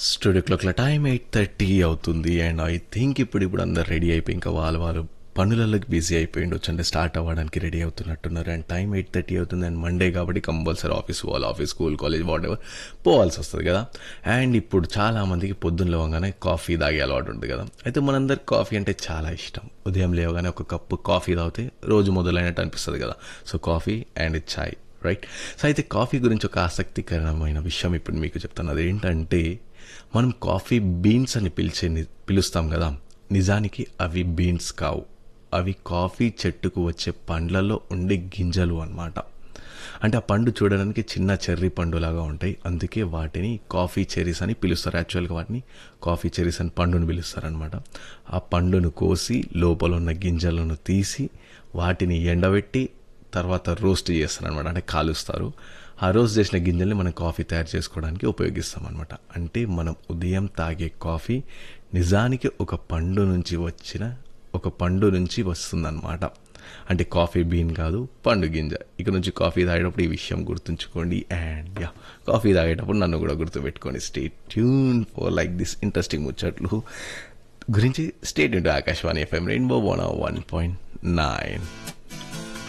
studio క్లాక్ల time eight thirty అవుతుంది and I think ఇప్పుడు ఇప్పుడు అందరు రెడీ అయిపోయి ఇంకా వాళ్ళు వాళ్ళు పనులలోకి బిజీ అయిపోయి ఉండొచ్చు అంటే స్టార్ట్ అవ్వడానికి రెడీ అవుతున్నట్టున్నారు అండ్ టైం ఎయిట్ థర్టీ అవుతుంది అండ్ మండే కాబట్టి కంపల్సరీ ఆఫీస్ పోవాలి office school college what పోవాల్సి వస్తుంది కదా అండ్ ఇప్పుడు చాలా మందికి పొద్దున్న లేవగానే కాఫీ తాగే అలవాటు ఉంటుంది కదా అయితే మనందరికి కాఫీ అంటే చాలా ఇష్టం ఉదయం లేవగానే ఒక కప్పు కాఫీ తాగితే రోజు మొదలైనట్టు అనిపిస్తుంది కదా so coffee and chai right so అయితే కాఫీ గురించి ఒక ఆసక్తికరమైన విషయం ఇప్పుడు మీకు చెప్తాను అదేంటంటే మనం కాఫీ బీన్స్ అని పిలిచే పిలుస్తాం కదా నిజానికి అవి బీన్స్ కావు అవి కాఫీ చెట్టుకు వచ్చే పండ్లలో ఉండే గింజలు అన్నమాట అంటే ఆ పండు చూడడానికి చిన్న చెర్రీ పండులాగా ఉంటాయి అందుకే వాటిని కాఫీ చెరీస్ అని పిలుస్తారు యాక్చువల్గా వాటిని కాఫీ చెరీస్ అని పండును పిలుస్తారు అనమాట ఆ పండును కోసి లోపల ఉన్న గింజలను తీసి వాటిని ఎండబెట్టి తర్వాత రోస్ట్ చేస్తారు అనమాట అంటే కాలుస్తారు ఆ రోస్ట్ చేసిన గింజల్ని మనం కాఫీ తయారు చేసుకోవడానికి ఉపయోగిస్తాం అనమాట అంటే మనం ఉదయం తాగే కాఫీ నిజానికి ఒక పండు నుంచి వచ్చిన ఒక పండు నుంచి వస్తుందన్నమాట అంటే కాఫీ బీన్ కాదు పండు గింజ ఇక నుంచి కాఫీ తాగేటప్పుడు ఈ విషయం గుర్తుంచుకోండి అండ్ యా కాఫీ తాగేటప్పుడు నన్ను కూడా గుర్తుపెట్టుకోండి stay tune for like this interesting ముచ్చట్లు గురించి stay tuned to Akashvani FM rainbow one one point nine